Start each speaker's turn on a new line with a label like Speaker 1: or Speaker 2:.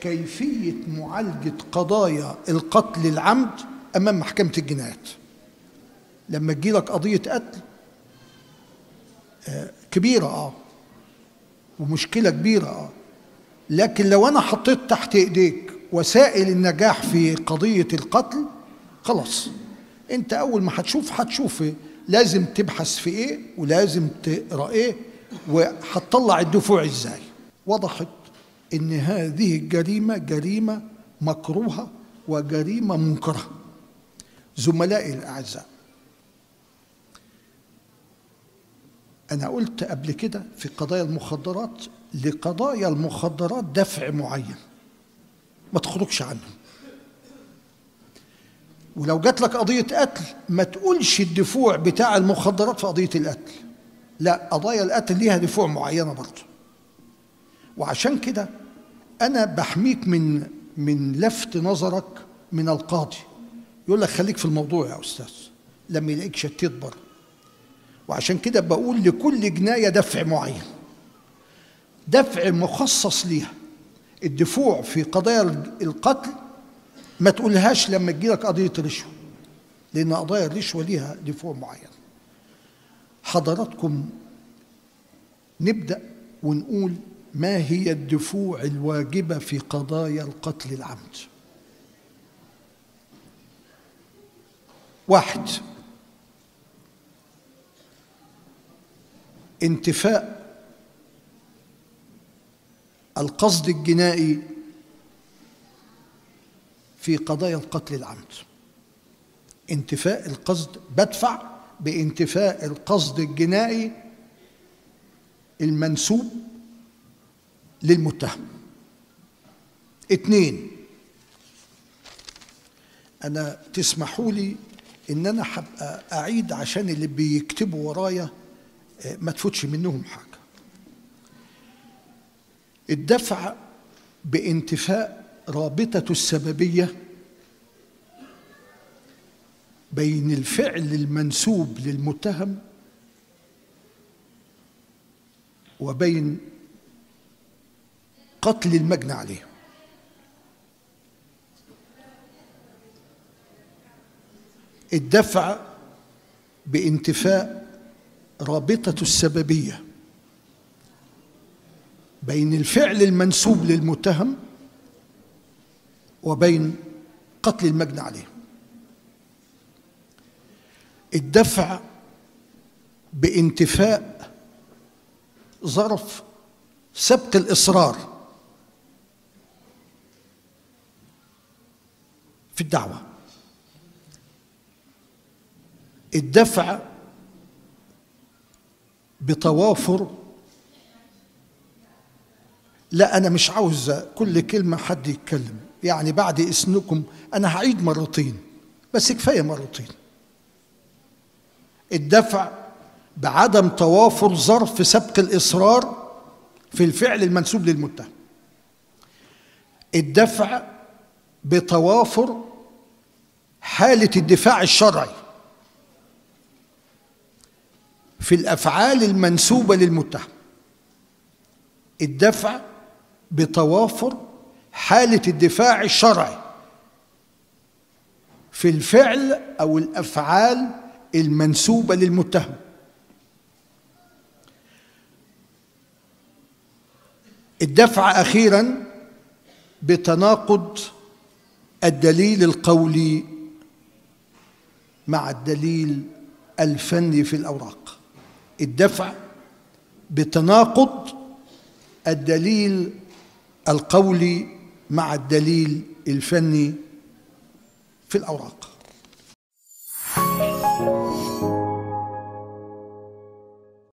Speaker 1: كيفية معالجة قضايا القتل العمد أمام محكمة الجنايات لما تجيلك قضية قتل آه، كبيرة اه ومشكلة كبيرة اه لكن لو أنا حطيت تحت إيديك وسائل النجاح في قضية القتل خلاص أنت أول ما هتشوف هتشوف إيه؟ لازم تبحث في إيه ولازم تقرأ إيه وهتطلع الدفوع إزاي وضحت إن هذه الجريمة جريمة مكروهة وجريمة منكرة زملائي الأعزاء أنا قلت قبل كده في قضايا المخدرات لقضايا المخدرات دفع معين ما تخرجش عنه ولو جات لك قضية قتل ما تقولش الدفوع بتاع المخدرات في قضية القتل لا قضايا القتل ليها دفوع معينة برضه وعشان كده أنا بحميك من من لفت نظرك من القاضي يقول لك خليك في الموضوع يا أستاذ لما يلاقيك شتيت بره وعشان كده بقول لكل جناية دفع معين دفع مخصص ليها الدفوع في قضايا القتل ما تقولهاش لما تجيلك قضية رشوة لأن قضايا الرشوة ليها دفوع معين حضراتكم نبدأ ونقول ما هي الدفوع الواجبة في قضايا القتل العمد واحد انتفاء القصد الجنائي في قضايا القتل العمد انتفاء القصد بدفع بانتفاء القصد الجنائي المنسوب للمتهم اتنين انا تسمحوا لي ان انا هبقى اعيد عشان اللي بيكتبوا ورايا ما تفوتش منهم حاجه الدفع بانتفاء رابطه السببيه بين الفعل المنسوب للمتهم وبين قتل المجني عليه الدفع بانتفاء رابطة السببية بين الفعل المنسوب للمتهم وبين قتل المجني عليه الدفع بانتفاء ظرف سبق الإصرار في الدعوة الدفع بتوافر لا أنا مش عاوز كل كلمة حد يتكلم يعني بعد إذنكم أنا هعيد مرتين بس كفاية مرتين الدفع بعدم توافر ظرف سبق الإصرار في الفعل المنسوب للمتهم الدفع بتوافر حالة الدفاع الشرعي في الافعال المنسوبه للمتهم الدفع بتوافر حاله الدفاع الشرعي في الفعل او الافعال المنسوبه للمتهم الدفع اخيرا بتناقض الدليل القولي مع الدليل الفني في الاوراق الدفع بتناقض الدليل القولي مع الدليل الفني في الاوراق